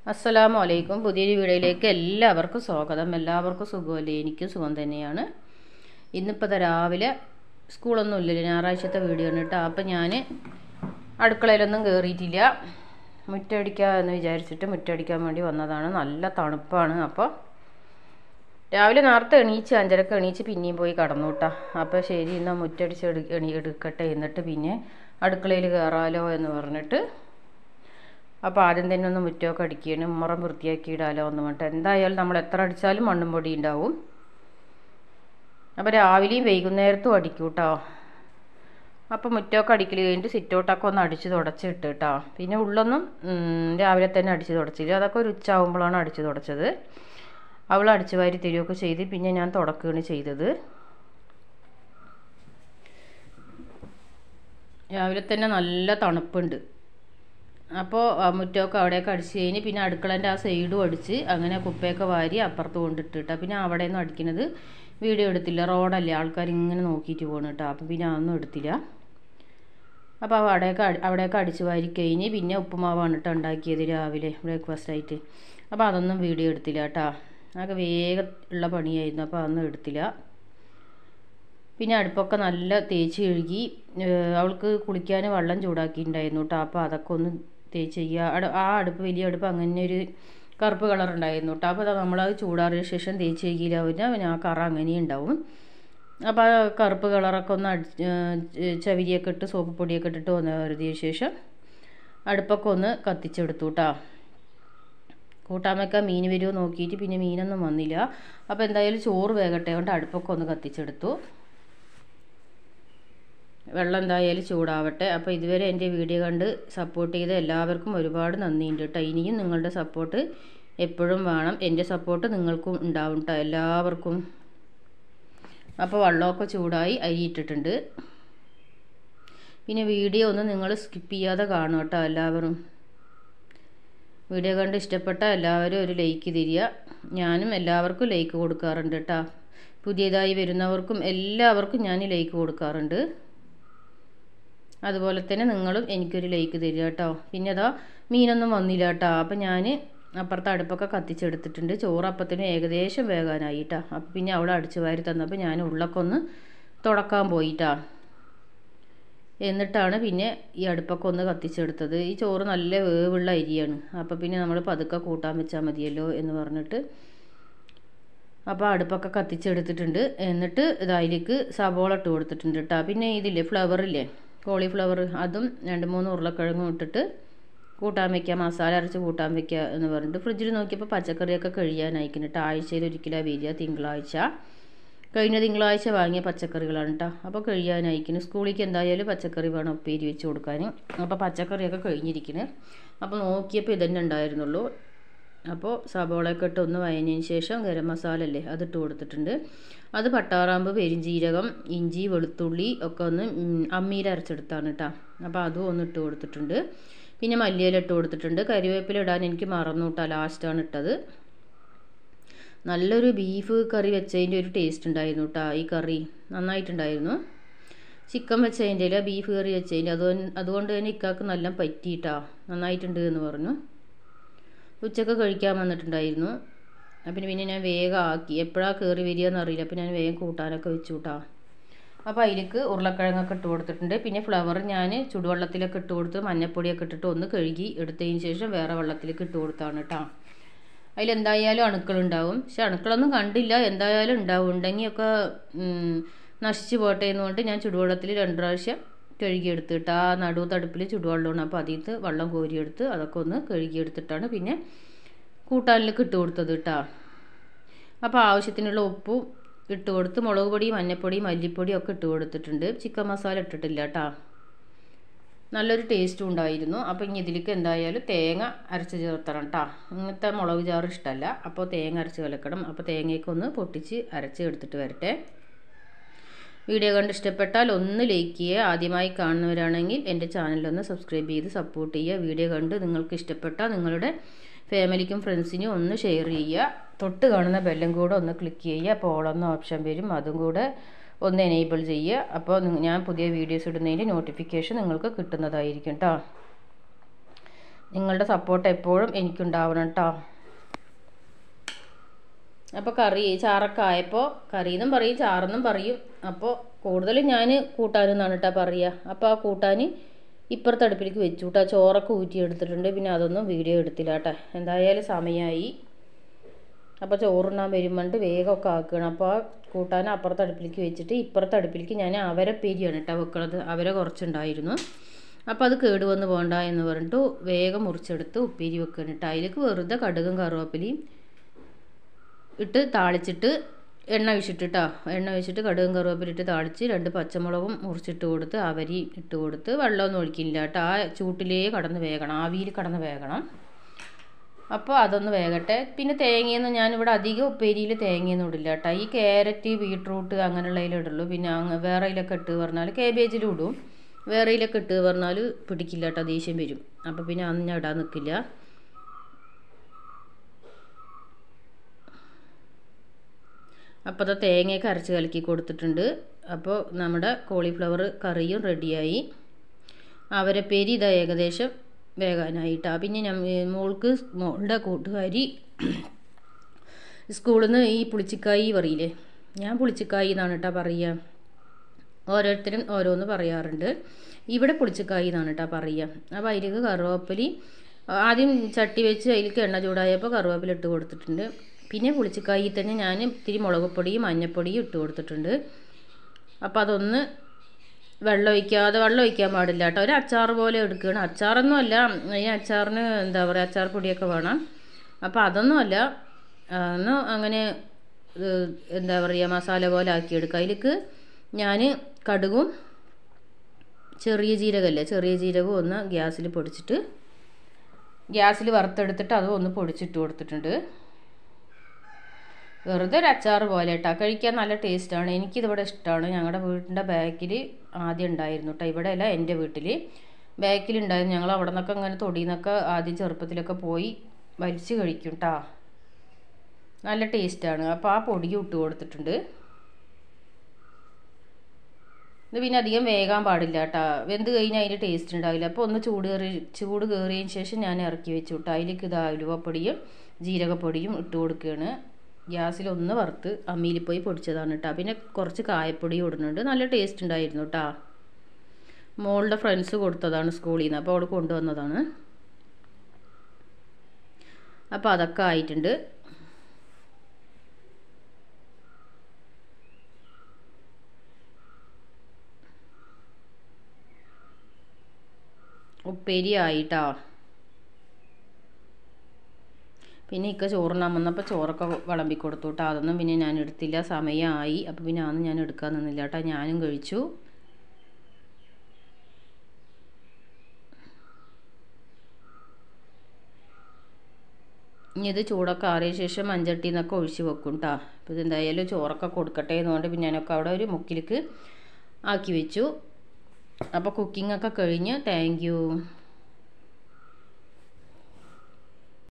അസ്സലാമു അലൈക്കും പുതിയൊരു വീഡിയോയിലേക്ക് എല്ലാവർക്കും സ്വാഗതം എല്ലാവർക്കും സുഖമല്ലേ എനിക്കും സുഖം തന്നെയാണ് ഇന്നിപ്പോൾ ദാ രാവിലെ സ്കൂളൊന്നും ഇല്ലല്ലോ ഞായറാഴ്ചത്തെ വീഡിയോ ആണ് കേട്ടോ അപ്പം ഞാൻ അടുക്കളയിലൊന്നും കയറിയിട്ടില്ല മുറ്റടിക്കാമെന്ന് വിചാരിച്ചിട്ട് മുറ്റടിക്കാൻ വേണ്ടി വന്നതാണ് നല്ല തണുപ്പാണ് അപ്പോൾ രാവിലെ നേരത്തെ എണീച്ച് അഞ്ചരക്ക് എണീച്ച് പിന്നെയും പോയി കടന്നു കേട്ടോ അപ്പോൾ ശരി എന്നാൽ മുറ്റടിച്ച് എടു എണീ എടുക്കട്ടെ എന്നിട്ട് പിന്നെ അടുക്കളയിൽ കയറാലോ എന്ന് പറഞ്ഞിട്ട് അപ്പോൾ ആദ്യം തന്നെ ഒന്ന് മുറ്റമൊക്കെ അടിക്കുകയാണ് മുറം വൃത്തിയാക്കി ഇടാലോ എന്ന് പറഞ്ഞിട്ട് എന്തായാലും നമ്മൾ എത്ര അടിച്ചാലും മണ്ണും പൊടി ഉണ്ടാവും അപ്പോൾ രാവിലെയും വൈകുന്നേരത്തും അടിക്കും കേട്ടോ അപ്പോൾ മുറ്റമൊക്കെ അടിക്കൽ കഴിഞ്ഞിട്ട് സിറ്റൗട്ടൊക്കെ ഒന്ന് അടിച്ച് തുടച്ചിട്ട് കേട്ടോ പിന്നെ ഉള്ളൊന്നും രാവിലെ തന്നെ അടിച്ച് തുടച്ചില്ല അതൊക്കെ ഒരു ഉച്ചയാകുമ്പോഴാണ് അടിച്ച് തുടച്ചത് അവൾ അടിച്ചു വാരി തരികയൊക്കെ ചെയ്ത് പിന്നെ ഞാൻ തുടക്കുകയാണ് ചെയ്തത് രാവിലെ തന്നെ നല്ല തണുപ്പുണ്ട് അപ്പോൾ മുറ്റമൊക്കെ അവിടെയൊക്കെ അടിച്ച് കഴിഞ്ഞ് പിന്നെ അടുക്കളൻ്റെ ആ സൈഡും അടിച്ച് അങ്ങനെ കുപ്പയൊക്കെ വാരി അപ്പുറത്ത് കൊണ്ടിട്ടിട്ടാ പിന്നെ അവിടെ നിന്ന് അടിക്കുന്നത് വീഡിയോ എടുത്തില്ല റോഡല്ലേ ആൾക്കാർ ഇങ്ങനെ നോക്കിയിട്ട് പോകണം കേട്ടോ അപ്പം പിന്നെ അതൊന്നും എടുത്തില്ല അപ്പോൾ അവിടെയൊക്കെ അവിടെയൊക്കെ അടിച്ച് വാരി കഴിഞ്ഞ് പിന്നെ ഉപ്പുമാവാണ് കേട്ടോ ഉണ്ടാക്കിയത് രാവിലെ ബ്രേക്ക്ഫാസ്റ്റ് ആയിട്ട് അപ്പോൾ അതൊന്നും വീഡിയോ എടുത്തില്ല കേട്ടോ അതൊക്കെ വേഗം ഉള്ള പണിയായിരുന്നു അപ്പോൾ അതൊന്നും എടുത്തില്ല പിന്നെ അടുപ്പൊക്കെ നല്ല തേച്ച് കഴുകി അവൾക്ക് കുളിക്കാൻ വെള്ളം ചൂടാക്കിയിട്ടുണ്ടായിരുന്നു കേട്ടോ അപ്പോൾ അതൊക്കെ ഒന്ന് തേച്ച് ചെയ്യുക ആ അടുപ്പ് വലിയ അടുപ്പ് അങ്ങനെ ഒരു കറുപ്പ് കളർ ഉണ്ടായിരുന്നു കേട്ടോ അപ്പോൾ നമ്മളത് ചൂടാറിയ ശേഷം തേച്ച് കഴുകിയില്ല പിന്നെ ആ കറ അങ്ങനെ ഉണ്ടാവും അപ്പോൾ ആ കറുപ്പ് കളറൊക്കെ ഒന്ന് അടി ചവിരിയൊക്കെ ഇട്ട് സോപ്പ് പൊടിയൊക്കെ ഇട്ടിട്ട് ഒന്ന് കരുതിയ ശേഷം അടുപ്പൊക്കെ ഒന്ന് കത്തിച്ചെടുത്തു കേട്ടോ കൂട്ടാൻ വെക്കാൻ മീൻ വരുമോ നോക്കിയിട്ട് പിന്നെ മീനൊന്നും വന്നില്ല അപ്പോൾ എന്തായാലും ചോറ് വേകട്ടെ കൊണ്ട് അടുപ്പൊക്കെ ഒന്ന് കത്തിച്ചെടുത്തു വെള്ളം എന്തായാലും ചൂടാവട്ടെ അപ്പോൾ ഇതുവരെ എൻ്റെ വീഡിയോ കണ്ട് സപ്പോർട്ട് ചെയ്ത എല്ലാവർക്കും ഒരുപാട് നന്ദിയുണ്ട് കേട്ടോ ഇനിയും നിങ്ങളുടെ സപ്പോർട്ട് എപ്പോഴും വേണം എൻ്റെ സപ്പോർട്ട് നിങ്ങൾക്കും ഉണ്ടാവും കേട്ടോ എല്ലാവർക്കും അപ്പോൾ വെള്ളമൊക്കെ ചൂടായി അരി ഇട്ടിട്ടുണ്ട് പിന്നെ വീഡിയോ ഒന്ന് നിങ്ങൾ സ്കിപ്പ് ചെയ്യാതെ കാണും കേട്ടോ എല്ലാവരും വീഡിയോ കണ്ട് ഇഷ്ടപ്പെട്ട എല്ലാവരും ഒരു ലൈക്ക് തരിക ഞാനും എല്ലാവർക്കും ലൈക്ക് കൊടുക്കാറുണ്ട് കേട്ടോ പുതിയതായി വരുന്നവർക്കും എല്ലാവർക്കും ഞാൻ ലൈക്ക് കൊടുക്കാറുണ്ട് അതുപോലെ തന്നെ നിങ്ങളും എനിക്കൊരു ലൈക്ക് തരിക കേട്ടോ പിന്നെ അതാ മീനൊന്നും വന്നില്ല കേട്ടോ അപ്പം ഞാൻ അപ്പുറത്തെ അടുപ്പൊക്കെ കത്തിച്ചെടുത്തിട്ടുണ്ട് ചോറ് അപ്പത്തിനും ഏകദേശം വേകാനായി കേട്ടോ അപ്പം പിന്നെ അവിടെ അടിച്ചു വാരി തന്നപ്പോൾ ഞാൻ ഉള്ളൊക്കെ ഒന്ന് തുടക്കാൻ പോയിട്ടാ എന്നിട്ടാണ് പിന്നെ ഈ അടുപ്പൊക്കെ ഒന്ന് കത്തിച്ചെടുത്തത് ഈ ചോറ് നല്ല വേവുള്ള അരിയാണ് അപ്പോൾ പിന്നെ നമ്മൾ പതുക്കെ കൂട്ടാൻ വെച്ചാൽ മതിയല്ലോ എന്ന് പറഞ്ഞിട്ട് അപ്പോൾ അടുപ്പൊക്കെ കത്തിച്ചെടുത്തിട്ടുണ്ട് എന്നിട്ട് ഇതായിലേക്ക് സവോള ഇട്ട് കൊടുത്തിട്ടുണ്ട് കേട്ടോ പിന്നെ ഇതില്ലേ ഫ്ലവറില്ലേ കോളിഫ്ലവർ അതും രണ്ട് മൂന്ന് ഉരുളക്കിഴങ്ങും ഇട്ടിട്ട് കൂട്ടാൻ വയ്ക്കുക മസാല അരച്ച് കൂട്ടാൻ വയ്ക്കുക എന്ന് പറഞ്ഞിട്ട് ഫ്രിഡ്ജിൽ നോക്കിയപ്പോൾ പച്ചക്കറിയൊക്കെ കഴിയാനായിക്കുന്നു കേട്ടോ ആഴ്ചയിൽ ഒരിക്കലാണ് വരിക തിങ്കളാഴ്ച കഴിഞ്ഞ തിങ്കളാഴ്ച വാങ്ങിയ പച്ചക്കറികളാണ് കേട്ടോ അപ്പോൾ കഴിയാനായിക്കുന്നു സ്കൂളിലേക്ക് എന്തായാലും പച്ചക്കറി വേണം ഉപ്പേരി വെച്ച് കൊടുക്കാൻ അപ്പോൾ പച്ചക്കറിയൊക്കെ കഴിഞ്ഞിരിക്കുന്നു അപ്പോൾ നോക്കിയപ്പോൾ ഇതന്നെ ഉണ്ടായിരുന്നുള്ളൂ അപ്പോൾ സബോളയൊക്കെ ഇട്ട് ഒന്ന് വയനതിന് ശേഷം ഗരം മസാല അല്ലേ അതിട്ട് കൊടുത്തിട്ടുണ്ട് അത് പട്ടാറാമ്പ് പെരിഞ്ചീരകം ഇഞ്ചി വെളുത്തുള്ളി ഒക്കെ ഒന്ന് അമ്മീര അരച്ചെടുത്താണ് കേട്ടോ അപ്പോൾ അതും ഒന്ന് ഇട്ട് കൊടുത്തിട്ടുണ്ട് പിന്നെ മല്ലിയില ഇട്ട് കൊടുത്തിട്ടുണ്ട് കരിവേപ്പില ഇടാൻ എനിക്ക് മറന്നു കേട്ടോ ലാസ്റ്റാണ് ഇട്ടത് നല്ലൊരു ബീഫ് കറി വെച്ചതിൻ്റെ ഒരു ടേസ്റ്റ് ഉണ്ടായിരുന്നു കേട്ടോ ഈ കറി നന്നായിട്ടുണ്ടായിരുന്നു ചിക്കൻ വെച്ചതിൻ്റെ ബീഫ് കറി വെച്ചതിൻ്റെ അതുകൊണ്ട് അതുകൊണ്ട് തന്നെ ഇക്കാക്ക് നല്ല പറ്റിയിട്ടാ നന്നായിട്ടുണ്ട് എന്ന് പറഞ്ഞു ഉച്ചക്ക് കഴിക്കാൻ വന്നിട്ടുണ്ടായിരുന്നു അപ്പം പിന്നെ ഞാൻ വേഗം ആക്കി എപ്പോഴാണ് കയറി വരികയെന്ന് അറിയില്ല അപ്പം ഞാൻ വേഗം കൂട്ടാനൊക്കെ വെച്ചു കൂട്ടാ അപ്പോൾ അതിലേക്ക് ഉരുളക്കിഴങ്ങൊക്കെ ഇട്ട് കൊടുത്തിട്ടുണ്ട് പിന്നെ ഫ്ലവർ ഞാൻ ചുടുവെള്ളത്തിലൊക്കെ ഇട്ട് കൊടുത്ത് മഞ്ഞപ്പൊടിയൊക്കെ ഇട്ടിട്ട് ഒന്ന് കഴുകി എടുത്തതിന് ശേഷം വേറെ വെള്ളത്തിലേക്ക് ഇട്ട് കൊടുത്താണ് കേട്ടോ അതിലെന്തായാലും അണുക്കളുണ്ടാവും പക്ഷെ അണുക്കളൊന്നും കണ്ടില്ല എന്തായാലും ഉണ്ടാവും ഉണ്ടെങ്കിലൊക്കെ നശിച്ചു പോട്ടെ എന്നുകൊണ്ട് ഞാൻ ചുടുവെള്ളത്തിൽ രണ്ട് പ്രാവശ്യം കഴുകിയെടുത്തിട്ട് ആ നടു തടുപ്പിൽ ചുടുവെള്ളമാണ് അപ്പോൾ അതിൽ നിന്ന് വെള്ളം കോരിയെടുത്ത് അതൊക്കെ ഒന്ന് കഴുകിയെടുത്തിട്ടാണ് പിന്നെ കൂട്ടാനിലേക്ക് ഇട്ട് കൊടുത്തത് കേട്ടോ അപ്പോൾ ആവശ്യത്തിനുള്ള ഉപ്പും ഇട്ട് കൊടുത്ത് മുളക് പൊടി മഞ്ഞൾപ്പൊടി മല്ലിപ്പൊടി ഒക്കെ ഇട്ട് കൊടുത്തിട്ടുണ്ട് ചിക്കൻ മസാല ഇട്ടിട്ടില്ല കേട്ടോ നല്ലൊരു ടേസ്റ്റും ഉണ്ടായിരുന്നു അപ്പോൾ ഇനി ഇതിലേക്ക് എന്തായാലും തേങ്ങ അരച്ച് ചേർത്തണം കേട്ടോ ഇങ്ങനത്തെ മുളക് ചാറ് ഇഷ്ടമല്ല അപ്പോൾ തേങ്ങ അരച്ച് കലക്കണം അപ്പോൾ തേങ്ങയൊക്കെ ഒന്ന് പൊട്ടിച്ച് അരച്ച് എടുത്തിട്ട് വരട്ടെ വീഡിയോ കണ്ട് ഇഷ്ടപ്പെട്ടാൽ ഒന്ന് ലൈക്ക് ചെയ്യുക ആദ്യമായി കാണുന്നവരാണെങ്കിൽ എൻ്റെ ചാനലൊന്ന് സബ്സ്ക്രൈബ് ചെയ്ത് സപ്പോർട്ട് ചെയ്യുക വീഡിയോ കണ്ട് നിങ്ങൾക്ക് ഇഷ്ടപ്പെട്ടാൽ നിങ്ങളുടെ ഫാമിലിക്കും ഫ്രണ്ട്സിനും ഒന്ന് ഷെയർ ചെയ്യുക തൊട്ട് കാണുന്ന ബെല്ലും കൂടെ ഒന്ന് ക്ലിക്ക് ചെയ്യുക അപ്പോൾ ഓളെന്ന ഓപ്ഷൻ വരും അതും കൂടെ ഒന്ന് എനേബിൾ ചെയ്യുക അപ്പോൾ ഞാൻ പുതിയ വീഡിയോസ് ഇടുന്നതിൻ്റെ നോട്ടിഫിക്കേഷൻ നിങ്ങൾക്ക് കിട്ടുന്നതായിരിക്കും കേട്ടോ നിങ്ങളുടെ സപ്പോർട്ട് എപ്പോഴും എനിക്കുണ്ടാവണം കേട്ടോ അപ്പോൾ കറി ചാറൊക്കെ ആയപ്പോൾ കറിയെന്നും പറയും ചാറെന്നും പറയും അപ്പോൾ കൂടുതലും ഞാൻ കൂട്ടാനെന്നാണ് കേട്ടോ പറയുക അപ്പോൾ ആ കൂട്ടാൻ ഇപ്പുറത്തെ അടുപ്പിലേക്ക് വെച്ചു കേട്ടോ ചോറൊക്കെ ഊറ്റി എടുത്തിട്ടുണ്ട് പിന്നെ അതൊന്നും വീഡിയോ എടുത്തില്ല കേട്ടോ എന്തായാലും സമയമായി അപ്പോൾ ചോറുണ്ണാൻ വരുമ്പോണ്ട് വേഗമൊക്കെ ആക്കുകയാണ് അപ്പോൾ ആ കൂട്ടാൻ അപ്പുറത്തെ അടുപ്പിലേക്ക് വെച്ചിട്ട് ഇപ്പുറത്തെ അടുപ്പിലേക്ക് ഞാൻ അവരപ്പേരിയാണ് കേട്ടോ വെക്കണത് അവരെ കുറച്ചുണ്ടായിരുന്നു അപ്പോൾ അത് കേടുവന്ന് പോകണ്ട എന്ന് പറഞ്ഞിട്ട് വേഗം മുറിച്ചെടുത്ത് ഉപ്പേരി വെക്കുകയാണ് കേട്ടോ അതിലേക്ക് വെറുതെ കടുകും കറുവേപ്പിലയും ഇട്ട് താളിച്ചിട്ട് എണ്ണ ഒഴിച്ചിട്ട് എണ്ണ ഒഴിച്ചിട്ട് കടുകും കറുവേപ്പില ഇട്ട് താളിച്ച് രണ്ട് പച്ചമുളകും മുറിച്ചിട്ട് കൊടുത്ത് അവരി ഇട്ട് കൊടുത്ത് വെള്ളമൊന്നും ഒഴിക്കില്ല കേട്ടോ ആ ചൂട്ടിലേ കടന്ന് വേകണം ആവിയിൽ കടന്ന് വേകണം അപ്പോൾ അതൊന്ന് വേകട്ടെ പിന്നെ തേങ്ങയൊന്നും ഞാനിവിടെ അധികം ഉപ്പേരിയിൽ തേങ്ങയൊന്നും ഇടില്ല കേട്ടോ ഈ ക്യാരറ്റ് ബീട്രൂട്ട് അങ്ങനെയുള്ളതിൽ ഇടുള്ളൂ പിന്നെ അങ്ങ് വേറെ ഇതിലൊക്കെ ഇട്ട് പറഞ്ഞാൽ കേബേജിലും ഇടും വേറെ ഇതിലൊക്കെ ഇട്ട് പറഞ്ഞാൽ പിടിക്കില്ല കേട്ടോ ദേഷ്യം വരും അപ്പോൾ പിന്നെ അന്ന് ഞാൻ ഇടാൻ നിൽക്കില്ല അപ്പോൾ അത് തേങ്ങയൊക്കെ അരച്ച് കലക്കി കൊടുത്തിട്ടുണ്ട് അപ്പോൾ നമ്മുടെ കോളിഫ്ലവർ കറിയും റെഡിയായി അവരപ്പേരി ഇതാ ഏകദേശം വേകാനായിട്ടാണ് പിന്നെ ഞാൻ മോൾക്ക് മോളുടെ കൂട്ടുകാരി സ്കൂളിൽ നിന്ന് ഈ പുളിച്ചിക്കായി പറയില്ലേ ഞാൻ പുളിച്ചിക്കായി എന്നാണ് കേട്ടോ പറയുക ഓരോരുത്തരും ഓരോന്ന് പറയാറുണ്ട് ഇവിടെ പുളിച്ചിക്കായി എന്നാണ് കേട്ടോ പറയുക അപ്പോൾ അതിലേക്ക് കറുവേപ്പിലി ആദ്യം ചട്ടി വെച്ച് അതിലേക്ക് എണ്ണ ചൂടായപ്പോൾ കറുവേപ്പില ഇട്ട് കൊടുത്തിട്ടുണ്ട് പിന്നെ പുളിച്ചിക്കായി തന്നെ ഞാൻ ഇത്തിരി മുളക് പൊടിയും മഞ്ഞൾപ്പൊടിയും ഇട്ട് കൊടുത്തിട്ടുണ്ട് അപ്പോൾ അതൊന്ന് വെള്ളം ഒഴിക്കാതെ വെള്ളം ഒഴിക്കാൻ പാടില്ല കേട്ടോ ഒരു അച്ചാർ പോലെ എടുക്കുകയാണ് അച്ചാറൊന്നും അല്ല ഈ അച്ചാറിന് എന്താ പറയുക അച്ചാർ പൊടിയൊക്കെ വേണം അപ്പോൾ അതൊന്നും അല്ല ഒന്ന് അങ്ങനെ എന്താ പറയുക മസാല പോലെ ആക്കിയെടുക്കുക അതിലേക്ക് ഞാൻ കടുകും ചെറിയ ജീരകമല്ലേ ചെറിയ ജീരകവും ഒന്ന് ഗ്യാസിൽ പൊടിച്ചിട്ട് ഗ്യാസിൽ വറുത്തെടുത്തിട്ട് അതും ഒന്ന് പൊടിച്ചിട്ട് കൊടുത്തിട്ടുണ്ട് വെറുതെ ഒരു അച്ചാർ പോലെ കേട്ടോ കഴിക്കാൻ നല്ല ടേസ്റ്റാണ് എനിക്കിതിവിടെ ഇഷ്ടമാണ് ഞങ്ങളുടെ വീടിൻ്റെ ബാക്കിൽ ആദ്യം ഉണ്ടായിരുന്നു കേട്ടോ ഇവിടെ അല്ല എൻ്റെ വീട്ടിൽ ബാക്കിലുണ്ടായിരുന്നു ഞങ്ങൾ അവിടെ നിന്നൊക്കെ ഇങ്ങനെ തൊടിയിൽ നിന്നൊക്കെ ആദ്യം ചെറുപ്പത്തിലൊക്കെ പോയി വലിച്ച് കഴിക്കും കേട്ടോ നല്ല ടേസ്റ്റാണ് അപ്പോൾ ആ പൊടിയും ഇട്ട് കൊടുത്തിട്ടുണ്ട് ഇത് പിന്നെ അധികം വേകാൻ പാടില്ല കേട്ടോ വെന്ത് കഴിഞ്ഞാൽ അതിൻ്റെ ടേസ്റ്റ് ഉണ്ടാവില്ല അപ്പോൾ ഒന്ന് ചൂട് കയറി ചൂട് കയറിയതിന് ശേഷം ഞാൻ ഇറക്കി വെച്ചു കേട്ടോ അതിലേക്ക് ഇത് ഉലുവപ്പൊടിയും ജീരകപ്പൊടിയും ഇട്ട് കൊടുക്കുകയാണ് ഗ്യാസിൽ ഒന്ന് വറുത്ത് അമ്മിയിൽ പോയി പൊടിച്ചതാണ് കേട്ടോ പിന്നെ കുറച്ച് കായപ്പൊടി ഇടുന്നുണ്ട് നല്ല ടേസ്റ്റ് ഉണ്ടായിരുന്നു കേട്ടോ മോളുടെ ഫ്രണ്ട്സ് കൊടുത്തതാണ് സ്കൂളിൽ നിന്ന് അപ്പോൾ അവൾ കൊണ്ടുവന്നതാണ് അപ്പോൾ അതൊക്കെ ആയിട്ടുണ്ട് ഉപ്പേരി ആയിട്ടാ പിന്നെ ഇക്ക ചോറുണ്ണാൻ വന്നപ്പോൾ ചോറൊക്കെ വിളമ്പി കൊടുത്തു കേട്ടോ അതൊന്നും പിന്നെ ഞാൻ എടുത്തില്ല സമയമായി അപ്പോൾ പിന്നെ അതൊന്നും ഞാൻ എടുക്കാൻ നിന്നില്ല കേട്ടോ ഞാനും കഴിച്ചു ഇനി ഇത് ചൂടൊക്കെ ആറിയ ശേഷം മഞ്ചട്ടിയിൽ നിന്നൊക്കെ ഒഴിച്ച് വെക്കും കേട്ടോ അപ്പോൾ ഇതെന്തായാലും ചോറൊക്കെ കൊടുക്കട്ടെ എന്നുകൊണ്ട് പിന്നെ ഞാനൊക്കെ അവിടെ ഒരു മുക്കിലേക്ക് ആക്കി വെച്ചു അപ്പോൾ കുക്കിംഗ് ഒക്കെ കഴിഞ്ഞ് താങ്ക്